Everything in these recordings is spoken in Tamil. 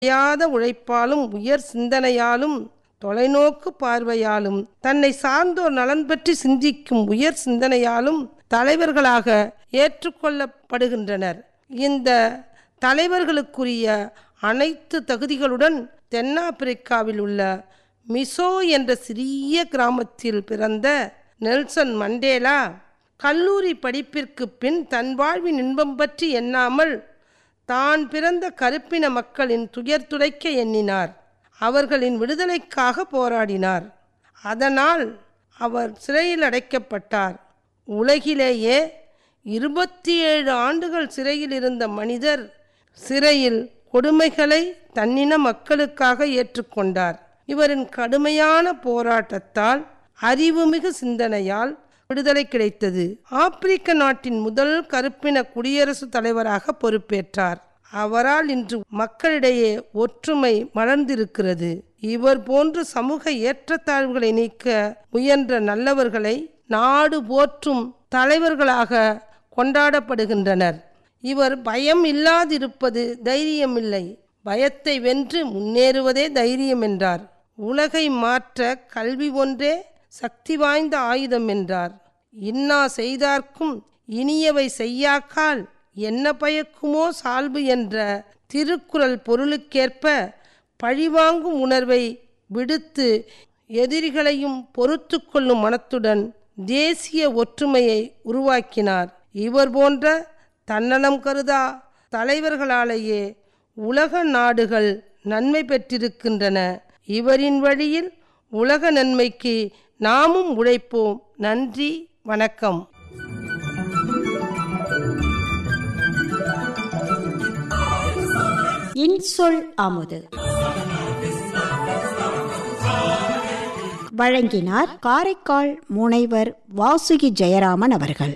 ஓயாத உழைப்பாலும் உயர் சிந்தனையாலும் தொலைநோக்கு பார்வையாலும் தன்னை சார்ந்தோர் நலன் பற்றி சிந்திக்கும் உயர் சிந்தனையாலும் தலைவர்களாக ஏற்றுக்கொள்ளப்படுகின்றனர் இந்த தலைவர்களுக்குரிய அனைத்து தகுதிகளுடன் தென்னாப்பிரிக்காவில் உள்ள மிசோ என்ற சிறிய கிராமத்தில் பிறந்த நெல்சன் மண்டேலா கல்லூரி படிப்பிற்கு பின் தன் வாழ்வின் இன்பம் பற்றி எண்ணாமல் தான் பிறந்த கருப்பின மக்களின் துயர் துடைக்க எண்ணினார் அவர்களின் விடுதலைக்காக போராடினார் அதனால் அவர் சிறையில் அடைக்கப்பட்டார் உலகிலேயே இருபத்தி ஏழு ஆண்டுகள் சிறையில் இருந்த மனிதர் சிறையில் கொடுமைகளை தன்னின மக்களுக்காக ஏற்றுக்கொண்டார் இவரின் கடுமையான போராட்டத்தால் அறிவுமிகு சிந்தனையால் விடுதலை கிடைத்தது ஆப்பிரிக்க நாட்டின் முதல் கருப்பின குடியரசுத் தலைவராக பொறுப்பேற்றார் அவரால் இன்று மக்களிடையே ஒற்றுமை மலர்ந்திருக்கிறது இவர் போன்ற சமூக ஏற்றத்தாழ்வுகளை நீக்க முயன்ற நல்லவர்களை நாடு போற்றும் தலைவர்களாக கொண்டாடப்படுகின்றனர் இவர் பயம் இல்லாதிருப்பது தைரியமில்லை பயத்தை வென்று முன்னேறுவதே தைரியம் என்றார் உலகை மாற்ற கல்வி ஒன்றே சக்தி வாய்ந்த ஆயுதம் என்றார் இன்னா செய்தார்க்கும் இனியவை செய்யாக்கால் என்ன பயக்குமோ சால்பு என்ற திருக்குறள் பொருளுக்கேற்ப பழிவாங்கும் உணர்வை விடுத்து எதிரிகளையும் பொறுத்து கொள்ளும் மனத்துடன் தேசிய ஒற்றுமையை உருவாக்கினார் இவர் போன்ற தன்னலம் கருதா தலைவர்களாலேயே உலக நாடுகள் நன்மை பெற்றிருக்கின்றன இவரின் வழியில் உலக நன்மைக்கு நாமும் உழைப்போம் நன்றி வணக்கம் இன்சொல் அமுது வழங்கினார் காரைக்கால் முனைவர் வாசுகி ஜெயராமன் அவர்கள்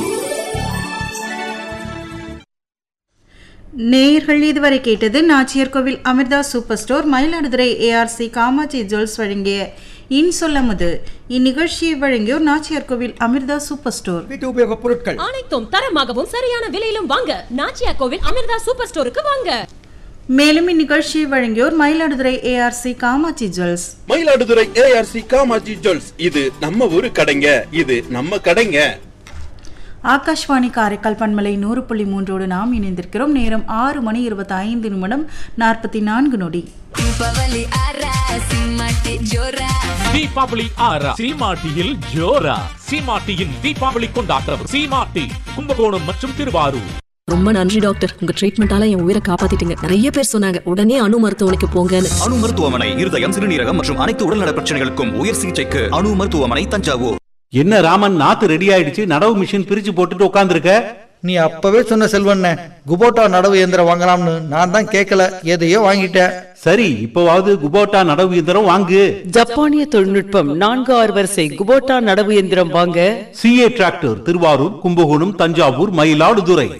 நேயர்கள் இதுவரை கேட்டது Nachiyar Kovil Amirtha super store Mayiladuthurai ARC Kamatchi jewels வழங்கிய இன் சொல்லமுது இந்நிகழ்ச்சியை வழங்கியோர் நாச்சியார் கோவில் அமிர்தா சூப்பர் ஸ்டோர் வீட்டு உபயோகப் பொருட்கள் அனைத்தும் தரமாகவும் சரியான விலையிலும் வாங்க நாச்சியா கோவில் அமிர்தா சூப்பர் ஸ்டோருக்கு வாங்க மேலும் இந்நிகழ்ச்சியை வழங்கியோர் Mayiladuthurai ARC Kamatchi jewels Mayiladuthurai ARC Kamatchi jewels இது நம்ம ஊரு கடைங்க இது நம்ம கடைங்க ஆகாஷ்வாணி காரைக்கால் பண்பலை நூறு புள்ளி மூன்றோடு நாம் இணைந்திருக்கிறோம் நேரம் ஆறு மணி இருபத்தி ஐந்து நிமிடம் நாற்பத்தி நான்கு நொடி ದೀಪಾವಳಿ ಆರ ಸಿಂಹಕ್ಕೆ ಜೋರ தீபாவளி ஆறா சீமாட்டியில் ஜோரா சீமாட்டியின் தீபாவளி கொண்டாட்டம் சீமாட்டி கும்பகோணம் மற்றும் திருவாரூர் ரொம்ப நன்றி டாக்டர் உங்க ட்ரீட்மெண்டால என் உயிரை காப்பாத்திட்டீங்க நிறைய பேர் சொன்னாங்க உடனே அணு மருத்துவமனைக்கு போங்கன்னு அணு மருத்துவமனை இருதயம் சிறுநீரகம் மற்றும் அனைத்து உடல்நல பிரச்சனைகளுக்கும் உயர் சிகிச்சைக்கு அணு மருத்துவமனை தஞ்சாவூர் என்ன ராமன் நாத்து ரெடி ஆயிடுச்சு நடவு மிஷின் பிரிச்சு போட்டுட்டு உட்காந்துருக்க நீ அப்பவே சொன்ன செல்வண்ண குபோட்டா நடவு இயந்திரம் வாங்கலாம்னு நான் தான் கேட்கல எதையோ வாங்கிட்டேன் சரி இப்பவாவது குபோட்டா நடவு இயந்திரம் வாங்கு ஜப்பானிய தொழில்நுட்பம் நான்கு ஆறு வரிசை குபோட்டா நடவு எந்திரம் வாங்க சிஏ டிராக்டர் திருவாரூர் கும்பகோணம் தஞ்சாவூர் மயிலாடுதுறை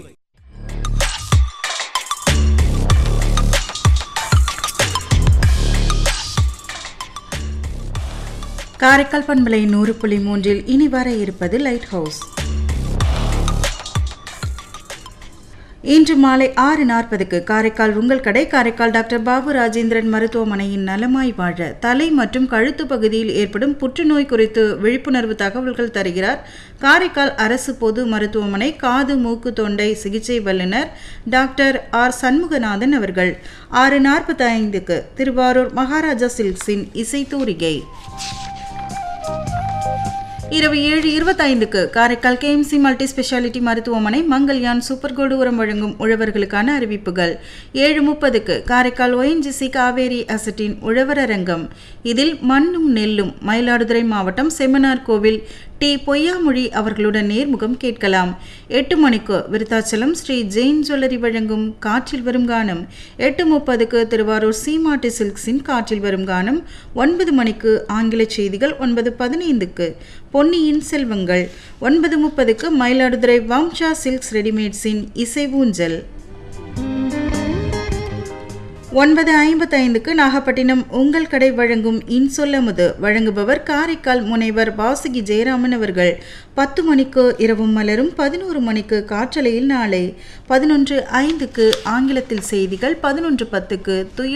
காரைக்கால் பண்பலை நூறு புள்ளி மூன்றில் இனி வர இருப்பது லைட் ஹவுஸ் இன்று மாலை ஆறு நாற்பதுக்கு காரைக்கால் உங்கள் கடை காரைக்கால் டாக்டர் பாபு ராஜேந்திரன் மருத்துவமனையின் நலமாய் வாழ தலை மற்றும் கழுத்து பகுதியில் ஏற்படும் புற்றுநோய் குறித்து விழிப்புணர்வு தகவல்கள் தருகிறார் காரைக்கால் அரசு பொது மருத்துவமனை காது மூக்கு தொண்டை சிகிச்சை வல்லுநர் டாக்டர் ஆர் சண்முகநாதன் அவர்கள் ஆறு நாற்பத்தி ஐந்துக்கு திருவாரூர் மகாராஜா சில்க்ஸின் இசை தூரிகை இரவு ஏழு இருபத்தைந்துக்கு காரைக்கால் கேஎம்சி மல்டி ஸ்பெஷாலிட்டி மருத்துவமனை மங்கல்யான் சூப்பர் கோல்டு உரம் வழங்கும் உழவர்களுக்கான அறிவிப்புகள் ஏழு முப்பதுக்கு காரைக்கால் ஒஎன்ஜிசி காவேரி அசட்டின் உழவரரங்கம் இதில் மண்ணும் நெல்லும் மயிலாடுதுறை மாவட்டம் செம்மனார் கோவில் டி பொய்யாமொழி அவர்களுடன் நேர்முகம் கேட்கலாம் எட்டு மணிக்கு விருத்தாச்சலம் ஸ்ரீ ஜெயின் ஜுவல்லரி வழங்கும் காற்றில் வரும் கானம் எட்டு முப்பதுக்கு திருவாரூர் சீமாட்டி சில்க்ஸின் காற்றில் வரும் கானம் ஒன்பது மணிக்கு ஆங்கில செய்திகள் ஒன்பது பதினைந்துக்கு பொன்னியின் செல்வங்கள் ஒன்பது முப்பதுக்கு மயிலாடுதுறை வம்சா சில்க்ஸ் ரெடிமேட்ஸின் இசை ஊஞ்சல் ஒன்பது ஐம்பத்தைந்துக்கு நாகப்பட்டினம் உங்கள் கடை வழங்கும் இன்சொல்லமுது வழங்குபவர் காரைக்கால் முனைவர் வாசுகி ஜெயராமன் அவர்கள் பத்து மணிக்கு இரவும் மலரும் பதினோரு மணிக்கு காற்றலையில் நாளை பதினொன்று ஐந்துக்கு ஆங்கிலத்தில் செய்திகள் பதினொன்று பத்துக்கு துயில்